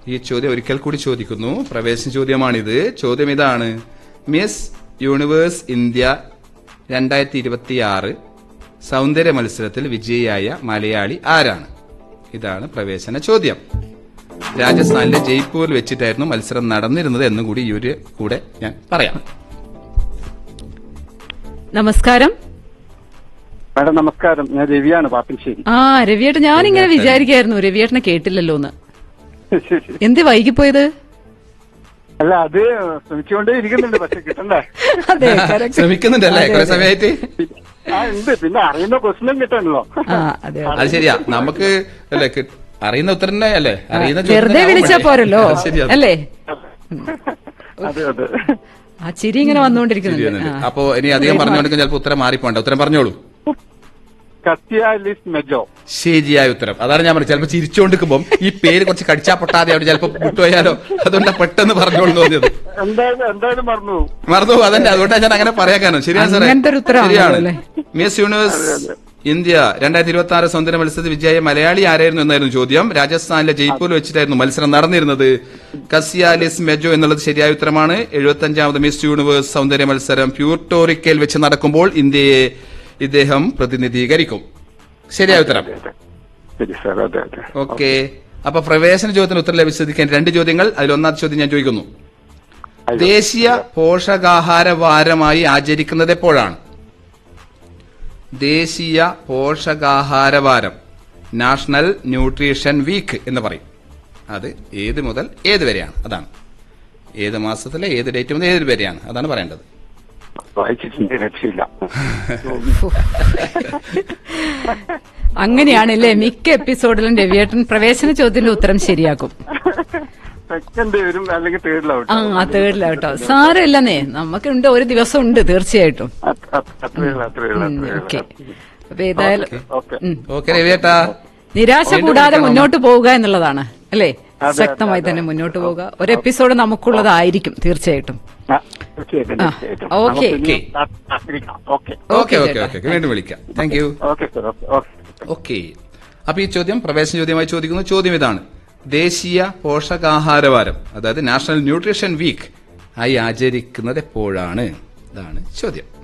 ഈ ചോദ്യം ഒരിക്കൽ കൂടി ചോദിക്കുന്നു പ്രവേശന ചോദ്യമാണിത് ചോദ്യം ഇതാണ് മിസ് യൂണിവേഴ്സ് ഇന്ത്യ രണ്ടായിരത്തി ഇരുപത്തിയാറ് സൗന്ദര്യ മത്സരത്തിൽ വിജയിയായ മലയാളി ആരാണ് ഇതാണ് പ്രവേശന ചോദ്യം രാജസ്ഥാനിലെ ജയ്പൂരിൽ വെച്ചിട്ടായിരുന്നു മത്സരം നടന്നിരുന്നത് എന്നും കൂടി ഈ ഒരു കൂടെ ഞാൻ പറയാം നമസ്കാരം മാഡം നമസ്കാരം ഞാൻ രവിയാണ് പാപ്പിൻശ്ശേരി ആ രവിയേട്ടൻ ഞാനിങ്ങനെ വിചാരിക്കായിരുന്നു രവിയേട്ടനെ കേട്ടില്ലല്ലോ എന്ന് എന്ത് വൈകിപ്പോയത് അല്ല അത് ശ്രമിച്ചുകൊണ്ടേ ഇരിക്കുന്നുണ്ട് പക്ഷെ കിട്ടണ്ടേ അതെ correct. ശ്രമിക്കുന്നുണ്ടല്ലേ കുറെ സമയമായിട്ട് ആ ഉണ്ട് പിന്നെ അറിയുന്ന ക്വസ്റ്റനും കിട്ടണല്ലോ ആ അതെ അത് ശരിയാ നമുക്ക് അല്ലേ കി- അറിയുന്ന ഉത്തരം തന്നെ അല്ലേ അറിയുന്ന ചോദ്യം വെറുതെ തന്നെ ആവും വിളിച്ചാ മതി. പോരല്ലോ അത് ശരിയാ അല്ലേ അതെ അതെ ആ ചിരി ഇങ്ങനെ വന്നുകൊണ്ടിരിക്കുന്നുണ്ട് ശരിയാണ്. ആ. അപ്പോ ഇനി അധികം പറഞ്ഞുകൊണ്ടെങ്കിൽ ചിലപ്പോൾ ഉത്തരം മാറിപ്പോണ്ട ഉത്തരം പറഞ്ഞോളൂ കത്തിയാലിസ് മെജോ ശരിയായ ഉത്തരം അതാണ് ഞാൻ പറഞ്ഞത് ചിലപ്പോൾ ചിരിച്ചുകൊണ്ടിരിക്കുമ്പോൾ ഈ പേര് കുറച്ച് കടിച്ചാ പൊട്ടാതെ അവിടെ ചിലപ്പോൾ വിട്ടുപോയാലോ അതുകൊണ്ടാ പെട്ടെന്ന് പറഞ്ഞോളൂ തോന്നിയത് എന്തായാലും എന്തായാലും മറന്നു പോകും. മറന്നു പോകും. അതന്നെ അതുകൊണ്ടാണ് ഞാൻ അങ്ങനെ പറയാക്കാനോ ശരിയാണ് സാറേ അങ്ങനത്തെ ഒരു ഉത്തരമാണല്ലോ ശരിയാണ് അല്ലേ? മിസ് യൂണിവേഴ്സ് ഇന്ത്യ രണ്ടായിരത്തി ഇരുപത്തി ആറ് സൗന്ദര്യ മത്സരത്തിൽ വിജയ മലയാളി ആരായിരുന്നു എന്നായിരുന്നു ചോദ്യം രാജസ്ഥാനിലെ ജയ്പൂരിൽ വെച്ചിട്ടായിരുന്നു മത്സരം നടന്നിരുന്നത് കസിയാലിസ് മെജോ എന്നുള്ളത് ശരിയായ ഉത്തരമാണ് എഴുപത്തി അഞ്ചാമത് മിസ് യൂണിവേഴ്സ് സൗന്ദര്യ മത്സരം പ്യൂർട്ടോറിക്കയിൽ വെച്ച് നടക്കുമ്പോൾ ഇന്ത്യയെ ഇദ്ദേഹം പ്രതിനിധീകരിക്കും ശരിയായ ഉത്തരം ശരി സാർ അതെ അതെ ഓക്കെ അപ്പൊ പ്രവേശന ചോദ്യത്തിന് ഉത്തരം ലഭിച്ചതിരിക്കാൻ രണ്ട് ചോദ്യങ്ങൾ അതിൽ ഒന്നാമത്തെ ചോദ്യം ഞാൻ ചോദിക്കുന്നു അയ്യോ. ദേശീയ പോഷകാഹാര വാരമായി ആചരിക്കുന്നത് എപ്പോഴാണ് ദേശീയ പോഷകാഹാര വാരം നാഷണൽ ന്യൂട്രീഷൻ വീക്ക് എന്ന് പറയും അത് ഏത് മുതൽ ഏത് വരെയാണ് അതാണ് ഏത് മാസത്തിലെ ഏത് ഡേറ്റ് മുതൽ ഏത് വരെയാണ് അതാണ് പറയേണ്ടത് വായിച്ചിട്ടുണ്ട് രക്ഷയില്ല അങ്ങനെയാണല്ലേ മിക്ക എപ്പിസോഡിലും രവിയേട്ടൻ പ്രവേശന ചോദ്യത്തിന്റെ ഉത്തരം ശരിയാക്കും സെക്കൻഡ് വരും അല്ലെങ്കിൽ തേർഡിലാവട്ടെ ആ തേർഡിലാവട്ടോ സാരമില്ലെന്നേ നമുക്കുണ്ട് ഒരു ദിവസം ഉണ്ട് തീർച്ചയായിട്ടും അത്രയുള്ള അത്രയുള്ള ഓക്കെ അപ്പൊ ഏതായാലും ഓക്കെ ഉം. ഓക്കെ രവിയേട്ടാ നിരാശ വീണ്ടും കൂടാതെ വിളിക്കണം. മുന്നോട്ട് പോവുക എന്നുള്ളതാണ് അല്ലേ അതെ, ശക്തമായി അതെ, തന്നെ അതെ. മുന്നോട്ട് പോവുക ഒരു എപ്പിസോഡ് നമുക്കുള്ളതായിരിക്കും തീർച്ചയായിട്ടും തീർച്ചയായിട്ടും ആ, തീർച്ചയായിട്ടും ഓക്കെ. നമുക്കിനി കാത്തിരിക്കാം. Okay okay okay okay okay വീണ്ടും വിളിക്കാം thank you okay sir okay okay okay അപ്പൊ ഈ ചോദ്യം പ്രവേശന ചോദ്യമായി ചോദിക്കുന്നു ചോദ്യം ഇതാണ് ദേശീയ പോഷകാഹാര വാരം അതായത് നാഷണൽ ന്യൂട്രീഷൻ വീക്ക് ആയി ആചരിക്കുന്നത് എപ്പോഴാണ് ഇതാണ് ചോദ്യം